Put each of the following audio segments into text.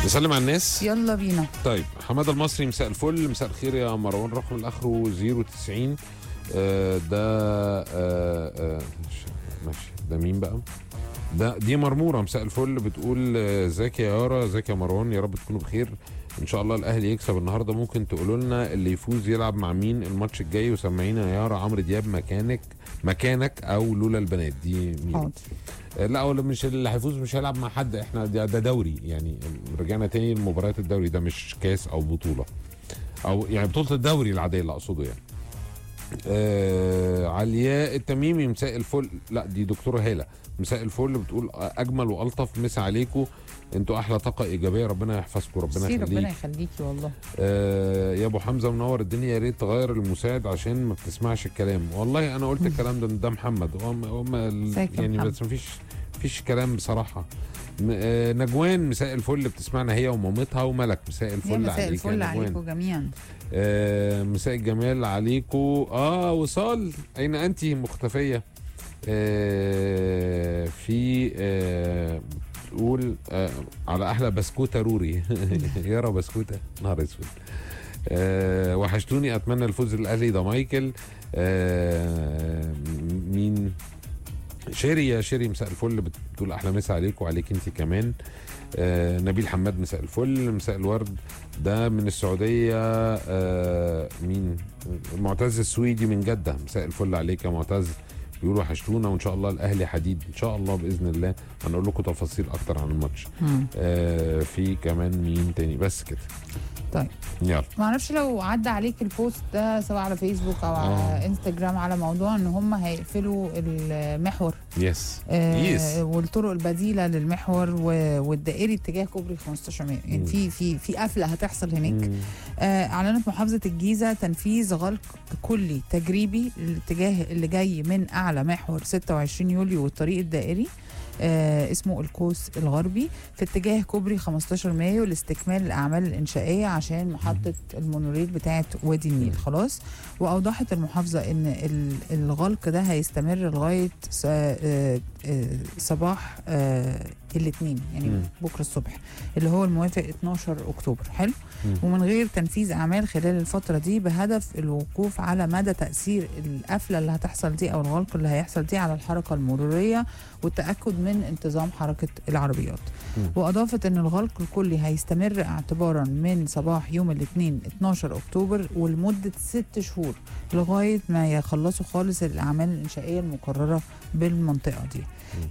نسلم على الناس يلا بينا طيب حماده المصري مساء الفل مساء الخير يا مروان رقم الاخره 090 آه ده آه آه ماشي ده مين بقى ده دي مرموره مساء الفل بتقول آه، ازيك يا يارا ازيك يا مروان يا رب تكونوا بخير ان شاء الله الاهلي يكسب النهارده ممكن تقولوا لنا اللي يفوز يلعب مع مين الماتش الجاي وسمعينا يا يارا عمرو دياب مكانك مكانك او لولا البنات دي مين حاضر آه، لا ولا مش اللي هيفوز مش هيلعب مع حد احنا ده, ده دوري يعني رجعنا تاني لمباريات الدوري ده مش كاس او بطوله او يعني بطوله الدوري العاديه اللي اقصده يعني آه علياء التميمي مساء الفل لا دي دكتوره هاله مساء الفل بتقول اجمل والطف مسا عليكم انتوا احلى طاقه ايجابيه ربنا يحفظكم ربنا ميرسي، ربنا يخليك يخليكي والله آه يا ابو حمزه منور الدنيا يا ريت تغير المساعد عشان ما بتسمعش الكلام والله انا قلت الكلام ده ده محمد هم هم ال- ازيك يا يعني محمد؟ بس مفيش مفيش كلام بصراحه م- آه نجوان مساء الفل بتسمعنا هي ومامتها وملك مساء يا الفل مساء عليك الفل يا عليكم نجوان جميعا آه مساء الجمال عليكم اه وصال اين انت مختفيه آه في آه بتقول آه على احلى بسكوته روري يارا بسكوته نهار اسود آه وحشتوني اتمنى الفوز الاهلي ده مايكل آه مين شيري يا شيري مساء الفل بتقول احلى مسا عليك وعليك انت كمان آه نبيل حماد مساء الفل مساء الورد ده من السعوديه آه مين معتز السويدي من جده مساء الفل عليك يا معتز بيقولوا وحشتونا وان شاء الله الاهلي حديد ان شاء الله باذن الله هنقول لكم تفاصيل اكتر عن الماتش مم. آه في كمان مين تاني بس كده طيب يلا ما اعرفش لو عدى عليك البوست ده سواء على فيسبوك او آه. على انستجرام على موضوع ان هم هيقفلوا المحور يس آه يس والطرق البديله للمحور و- والدائري اتجاه كوبري 15 مايو يعني مم. في في في قفله هتحصل هناك مم. آه، اعلنت محافظه الجيزه تنفيذ غلق كلي تجريبي للاتجاه اللي جاي من اعلى محور 26 يوليو والطريق الدائري آه اسمه القوس الغربي في اتجاه كوبري 15 مايو لاستكمال الاعمال الانشائيه عشان محطه المونوريل بتاعه وادي النيل خلاص واوضحت المحافظه ان ال- الغلق ده هيستمر لغايه س- آه، آه، صباح آه الاثنين يعني مم. بكره الصبح اللي هو الموافق 12 اكتوبر حلو مم. ومن غير تنفيذ اعمال خلال الفتره دي بهدف الوقوف على مدى تاثير القفله اللي هتحصل دي او الغلق اللي هيحصل دي على الحركه المروريه والتاكد من انتظام حركه العربيات مم. واضافت ان الغلق الكلي هيستمر اعتبارا من صباح يوم الاثنين 12 اكتوبر ولمده ست شهور لغايه ما يخلصوا خالص الاعمال الانشائيه المقرره بالمنطقه دي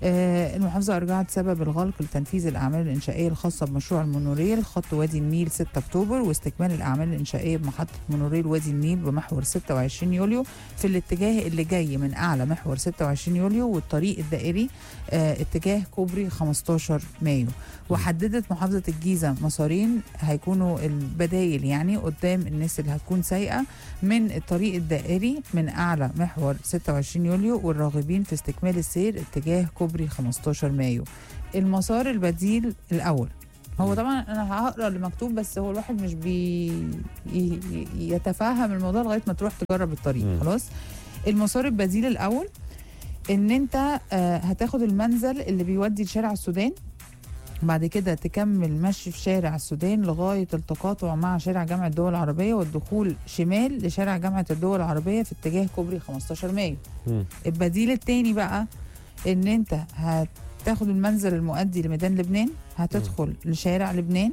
آه المحافظه ارجعت سبب الغلق لتنفيذ الاعمال الانشائيه الخاصه بمشروع المونوريل خط وادي النيل 6 اكتوبر واستكمال الاعمال الانشائيه بمحطه مونوريل وادي النيل بمحور 26 يوليو في الاتجاه اللي جاي من اعلى محور 26 يوليو والطريق الدائري آه اتجاه كوبري 15 مايو وحددت محافظه الجيزه مسارين هيكونوا البدايل يعني قدام الناس اللي هتكون سايقه من الطريق الدائري من اعلى محور 26 يوليو والراغبين في استكمال السير اتجاه كوبري 15 مايو المسار البديل الاول هو طبعا انا هقرا اللي مكتوب بس هو الواحد مش بي ي- ي- يتفهم الموضوع لغايه ما تروح تجرب الطريق مم. خلاص المسار البديل الاول ان انت آه، هتاخد المنزل اللي بيودي لشارع السودان بعد كده تكمل مشي في شارع السودان لغاية التقاطع مع شارع جامعة الدول العربية والدخول شمال لشارع جامعة الدول العربية في اتجاه كوبري 15 مايو مم. البديل التاني بقى ان انت هتاخد المنزل المؤدي لميدان لبنان هتدخل لشارع لبنان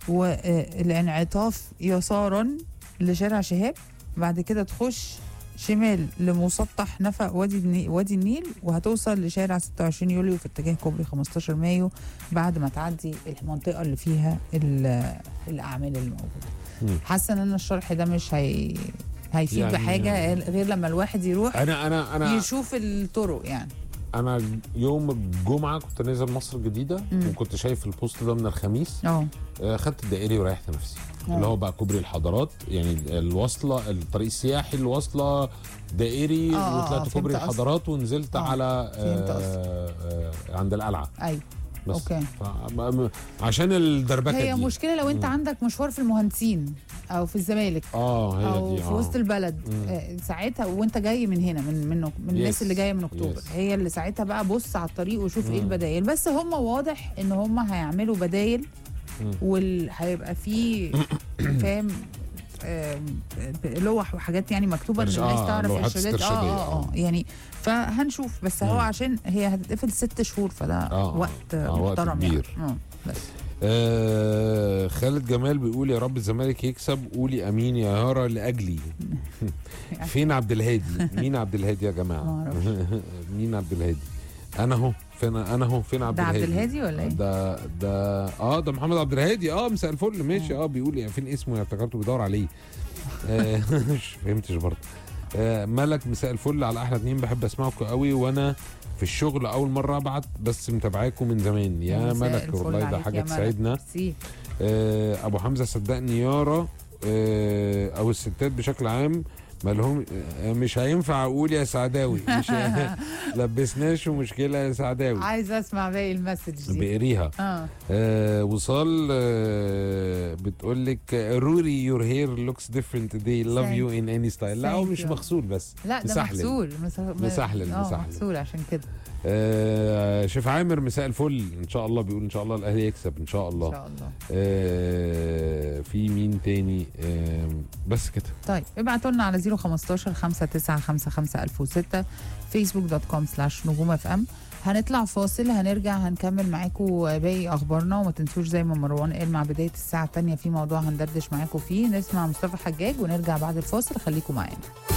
والانعطاف يسارا لشارع شهاب بعد كده تخش شمال لمسطح نفق وادي النيل وادي النيل وهتوصل لشارع 26 يوليو في اتجاه كوبري 15 مايو بعد ما تعدي المنطقه اللي فيها ال- الاعمال اللي موجوده مم. حاسه ان انا الشرح ده مش هي هيفيد يعني- يعني بحاجه غير لما الواحد يروح انا انا انا يشوف الطرق يعني انا يوم الجمعه كنت نازل مصر الجديده مم. وكنت شايف البوست ده من الخميس اه آه، خدت الدائري وريحت نفسي آه. اللي هو بقى كوبري الحضارات يعني الوصله الطريق السياحي الوصله دائري آه، آه، وطلعت فهمت كوبري قصدك. الحضارات ونزلت آه، على فهمت آه آه عند القلعه ايوه بس اوكي ف- م- عشان الدربكه هي دي مشكله لو انت مم. عندك مشوار في المهندسين او في الزمالك اه هي او دي في آه. وسط البلد مم. آه، ساعتها وانت جاي من هنا من من, من الناس Yes. اللي جايه من اكتوبر Yes. هي اللي ساعتها بقى بص على الطريق وشوف ايه مم. البدايل بس هم واضح ان هم هيعملوا بدايل مم. وهيبقى فيه فاهم آم، لوح وحاجات يعني مكتوبه ان إرش- الناس آه، تعرف لوحات ارشادات اه استرشادية، اه اه آه. يعني فهنشوف بس هو مم. عشان هي هتتقفل ست شهور فده آه، وقت آه، وقت محترم كبير. يعني آه، بس آه خالد جمال بيقول يا رب الزمالك يكسب قولي امين يا يارا لاجلي فين عبد الهادي مين عبد الهادي يا جماعه معرفش. مين عبد الهادي انا اهو فين انا اهو فين عبد ده عبد الهادي الهادي ولا ايه؟ ده ده اه ده محمد عبد الهادي اه مساء الفل ماشي اه بيقول يعني فين اسمه افتكرته بيدور عليه آه، مش فهمتش برضه آه ملك مساء الفل على احلى اتنين بحب اسمعكم قوي وانا في الشغل اول مره ابعت بس متابعاكم من زمان يا مساء ملك الفل والله ده عليك حاجه يا ملك. تسعدنا ميرسي. آه، ابو حمزه صدقني يارا آه، او الستات بشكل عام مالهم آه، مش هينفع اقول يا سعداوي مش لبسناش مشكله يا سعداوي عايزه اسمع باقي المسج دي بقريها اه آه وصال آه بتقول لك روري يور هير لوكس ديفرنت today love Thank you in any style لا هو Thank مش you. مغسول بس لا ده مسحلل. مغسول مس- م- مسحلل، اه مسحلل. مغسول عشان كده آه شيف عامر مساء الفل ان شاء الله بيقول ان شاء الله الاهلي يكسب ان شاء الله ان شاء الله آه في مين تاني آه بس كده طيب ابعتوا لنا على 015 5955 1006 فيسبوك دوت كوم سلاش نجوم اف ام هنطلع فاصل هنرجع هنكمل معاكم باقي اخبارنا وما تنسوش زي ما مروان قال مع بدايه الساعه الثانيه في موضوع هندردش معاكم فيه نسمع مصطفى حجاج ونرجع بعد الفاصل خليكم معانا